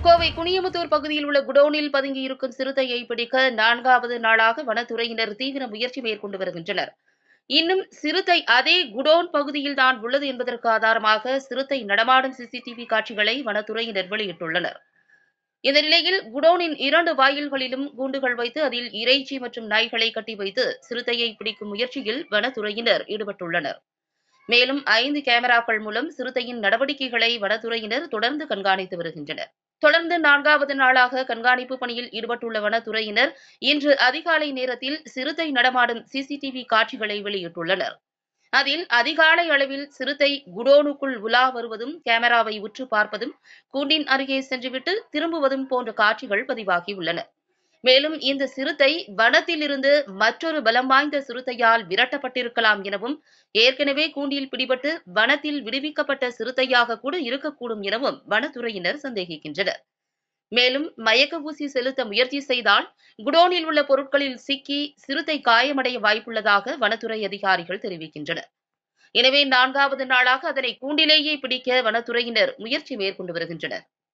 கோவை குனியமுத்தூர் பகுதியில் உள்ள குடோனில் பதுங்கியிருக்கும் சிறுத்தையை பிடிக்க நான்காவது நாளாக வனத்துறையினர் தீவிர முயற்சி மேற்கொண்டு வருகின்றனர் இன்னும் சிறுத்தை அதே குடோன் பகுதியில் தான் உள்ளது என்பதற்கு ஆதாரமாக சிறுத்தை நடமாடும் சிசிடிவி காட்சிகளை வனத்துறையினர் வெளியிட்டுள்ளனர் இந்த நிலையில் குடோனின் இரண்டு வாயில்களிலும் கூண்டுகள் வைத்து அதில் இறைச்சி மற்றும் நாய்களை கட்டி வைத்து சிறுத்தையை பிடிக்கும் முயற்சியில் வனத்துறையினர் ஈடுபட்டுள்ளனர் மேலும் ஐந்து கேமராக்கள் மூலம் சிறுத்தையின் நடவடிக்கைகளை வனத்துறையினர் தொடர்ந்து கண்காணித்து வருகின்றனர் தொடர்ந்து நான்காவது நாளாக கண்காணிப்பு பணியில் ஈடுபட்டுள்ள வனத்துறையினர் இன்று அதிகாலை நேரத்தில் சிறுத்தை நடமாடும் சிசிடிவி காட்சிகளை வெளியிட்டுள்ளனர் அதில் அதிகாலை அளவில் சிறுத்தை குடோனுக்குள் உலா வருவதும் கேமராவை உற்று பார்ப்பதும் கூண்டின் அருகே சென்றுவிட்டு திரும்புவதும் போன்ற காட்சிகள் பதிவாகியுள்ளன மேலும் இந்த சிறுத்தை வனத்தில் இருந்து மற்றொரு பலம் வாய்ந்த சிறுத்தையால் விரட்டப்பட்டிருக்கலாம் எனவும் ஏற்கனவே கூண்டில் பிடிபட்டு வனத்தில் விடுவிக்கப்பட்ட சிறுத்தையாக கூட இருக்கக்கூடும் எனவும் வனத்துறையினர் சந்தேகிக்கின்றனர் மேலும் மயக்க ஊசி செலுத்த முயற்சி செய்தால் குடோனில் உள்ள பொருட்களில் சிக்கி சிறுத்தை காயமடைய வாய்ப்புள்ளதாக வனத்துறை அதிகாரிகள் தெரிவிக்கின்றனர் எனவே நான்காவது நாளாக அதனை கூண்டிலேயே பிடிக்க வனத்துறையினர் முயற்சி மேற்கொண்டு வருகின்றனர்